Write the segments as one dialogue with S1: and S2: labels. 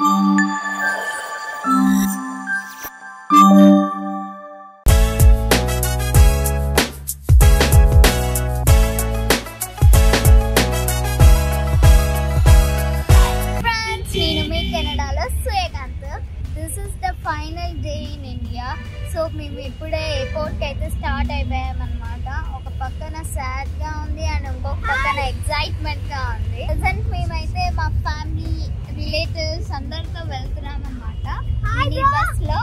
S1: Friends నేను మీ కెనడాలో Suryakant this is the final day in India so మేము ఇప్పుడే ఎయిర్పోర్ట్కి అయితే స్టార్ట్ అయిపోయామన్నమాట ఒక పక్కన సాడ్గా ఉంది అండ్ ఇంకొక పక్కన ఎగ్జైట్మెంట్గా ఉంది ప్రజెంట్ మేమైతే మా ఫ్యామిలీ రిలేటివ్స్ అందరితో వెళ్తున్నాం అనమాట మినీ బస్లో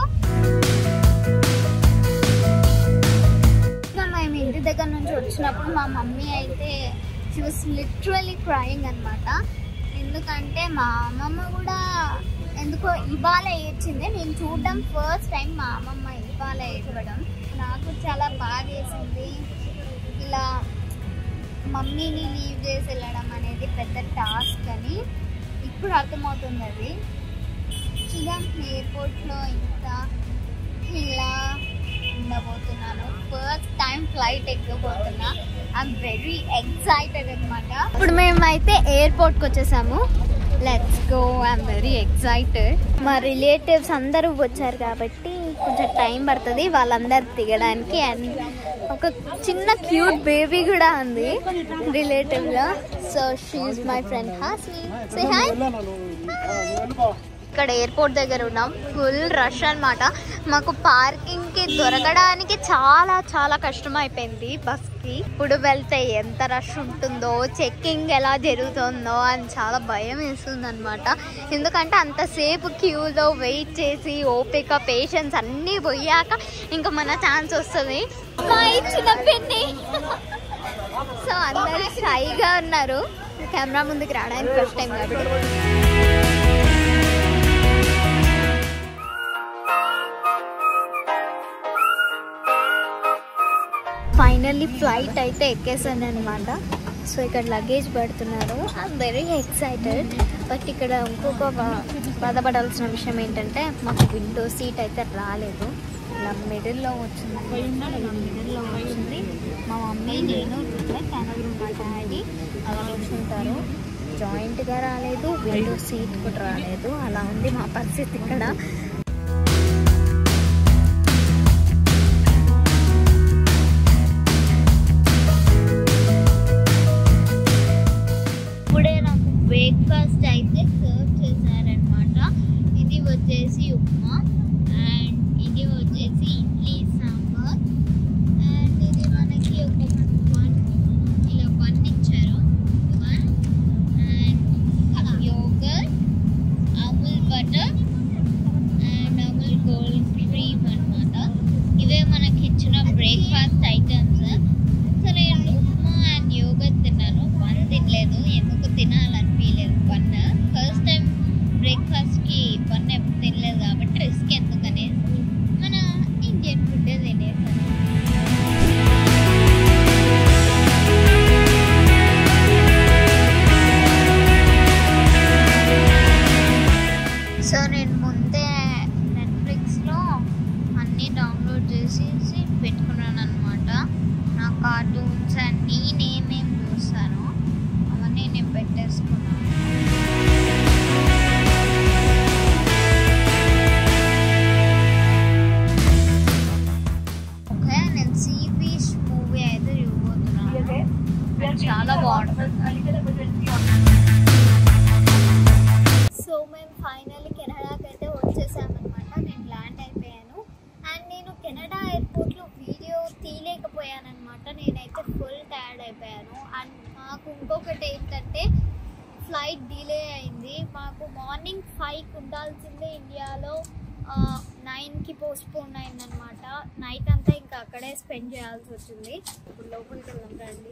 S1: ఇంకా మేము ఇంటి దగ్గర నుంచి వచ్చినప్పుడు మా మమ్మీ అయితే షీ వాస్ లిటరలీ క్రయింగ్ అనమాట ఎందుకంటే మా అమ్మమ్మ కూడా ఎందుకో ఇవాళ ఏడ్చింది నేను చూడడం ఫస్ట్ టైం మా అమ్మమ్మ ఇవాళ ఏడవడం నాకు చాలా బాధ వేసింది ఇలా మమ్మీని లీవ్ చేసి వెళ్ళడం అనేది పెద్ద టాస్క్ అని ఇప్పుడు అర్థమవుతుంది అది చూద్దాం ఎయిర్పోర్ట్లో ఇంత ఇలా ఉండబోతున్నాను ఫస్ట్ టైం ఫ్లైట్ ఎక్కబోతున్నా ఐఎమ్ వెరీ ఎక్సైటెడ్ అనమాట ఇప్పుడు మేమైతే ఎయిర్పోర్ట్కి వచ్చేసాము let's go I'm very excited మా రిలేటివ్స్ అందరూ వచ్చారు కాబట్టి కొంచెం టైం పడుతుంది వాళ్ళందరూ దిగడానికి అండ్ ఒక చిన్న క్యూట్ బేబీ కూడా ఉంది రిలేటివ్లో సో షీఈ్ మై ఫ్రెండ్ హాస్ని సే హాయ్ ఇక్కడ ఎయిర్పోర్ట్ దగ్గర ఉన్నాం ఫుల్ రష్ అన్నమాట మాకు పార్కింగ్ కి దొరకడానికి చాలా చాలా కష్టం అయిపోయింది బస్ కి ఇప్పుడు వెళ్తే ఎంత రష్ ఉంటుందో చెక్కింగ్ ఎలా జరుగుతుందో అని చాలా భయం వేస్తుంది అనమాట ఎందుకంటే అంతసేపు క్యూలో వెయిట్ చేసి ఓపిక పేషెన్స్ అన్నీ పోయాక ఇంకా మన ఛాన్స్ వస్తుంది చిన్న పిన్ని సో అందరూ షైగా ఉన్నారు కెమెరా ముందుకు రావడానికి ఫస్ట్ టైం కాబట్టి ఫైనల్లీ ఫ్లైట్ అయితే ఎక్కేసాను అనమాట సో ఇక్కడ లగేజ్ పెడుతున్నారు ఐఎమ్ వెరీ ఎక్సైటెడ్ బట్ ఇక్కడ ఇంకొక బా- బాధపడాల్సిన విషయం ఏంటంటే మాకు విండో సీట్ అయితే రాలేదు ఇలా మిడిల్లో వచ్చింది ఇలా మిడిల్లో వచ్చింది మా మమ్మీ నేను తనకు మా డాడీ అలా కూర్చుంటారు జాయింట్గా రాలేదు విండో సీట్ కూడా రాలేదు అలా ఉంది మా పరిస్థితి ఇక్కడ ఇప్పుడే నాకు బ్రేక్ఫాస్ట్ అయితే సర్వ్ చేశారనమాట ఇది వచ్చేసి ఉప్మా అండ్ ఇది వచ్చేసి ఇడ్లీ సాంబార్ అండ్ ఇది మనకి ఒక వన్ ఇలా వన్ ఇచ్చారు bun and yogurt Amul butter and Amul gold cream అన్నమాట ఇవే మనకి ఇచ్చిన బ్రేక్ఫాస్ట్ ఐటమ్స్ సో నేను ఉప్మా అండ్ యోగర్ట్ తిన్నాను వన్ తినలేదు ఎందుకు తినాలనిపించలేదు వన్ ఫస్ట్ టైం బ్రేక్ఫాస్ట్కి వన్ ఎప్పుడు తినలేదు కాబట్టి రిస్క్ ఎందుకనేసి మన ఇండియన్ ఫుడ్ తినేసాను సో నేను ముందే నెట్ఫ్లిక్స్లో అన్నీ డౌన్లోడ్ చేసేసి పెట్టుకున్నాను అనమాట నా కార్టూన్స్ అండ్ నేనేమేమి చూస్తానో అవన్నీ నేను పెట్టేసుకున్నాను ఓకే నేను సీ బీచ్ మూవీ అయితే చూడబోతున్నాను అది చాలా బాగుంటుంది సో మేము ఫైనల్లీ కెనడాకి అయితే వచ్చేసామన్నమాట నేను ల్యాండ్ అయిపోయాను అండ్ నేను కెనడా ఎయిర్పోర్ట్లో వీడియో తీయలేకపోయానమాట నేనైతే ఫుల్ టైర్డ్ అయిపోయాను అండ్ మాకు ఇంకొకటి ఏంటంటే ఫ్లైట్ డిలే అయింది మాకు మార్నింగ్ ఫైవ్కి ఉండాల్సిందే ఇండియాలో నైన్కి పోస్ట్పోన్ అయిందనమాట నైట్ అంతా ఇంకా అక్కడే స్పెండ్ చేయాల్సి వచ్చింది ఇప్పుడు లోపలికి వెళ్దాం రండి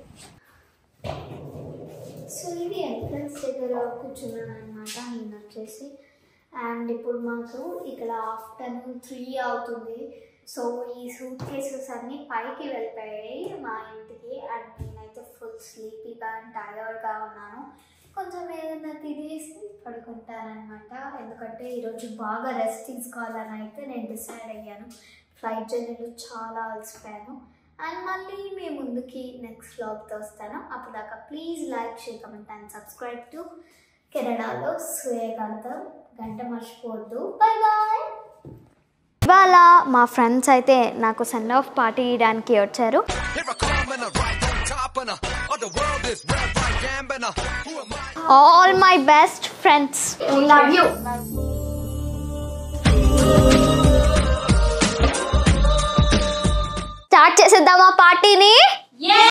S1: సో ఇది ఎంట్రన్స్ దగ్గర కూర్చున్నాను అనమాట ఈయన వచ్చేసి అండ్ ఇప్పుడు మాకు ఇక్కడ ఆఫ్టర్నూన్ త్రీ అవుతుంది సో ఈ సూట్ కేసెస్ అన్నీ పైకి వెళ్ళిపోయాయి మా ఇంటికి అండ్ నేనైతే ఫుల్ స్లీపీగా అండ్ టయర్డ్గా ఉన్నాను కొంచెం ఏదైనా తినేసి పడుకుంటానమాట ఎందుకంటే ఈరోజు బాగా రెస్ట్ తీసుకోవాలని అయితే నేను డిసైడ్ అయ్యాను ఫ్లైట్ జర్నీలో చాలా అలసిపోయాను అండ్ మళ్ళీ మీ ముందుకి నెక్స్ట్ వ్లాగ్తో వస్తాను అప్పుడు దాకా please like share comment and subscribe to కెనడాలో సూర్యకాంతం గంట మర్చిపోవద్దు బాయ్ బాయ్
S2: ఇవాళ మా ఫ్రెండ్స్ అయితే నాకు సెండ్ ఆఫ్ పార్టీ ఇవ్వడానికి వచ్చారు
S3: Here I come and I right on top and I, of the world is red, right, gambling. Who am I?
S2: All my best friends love you start చేసేద్దామా పార్టీని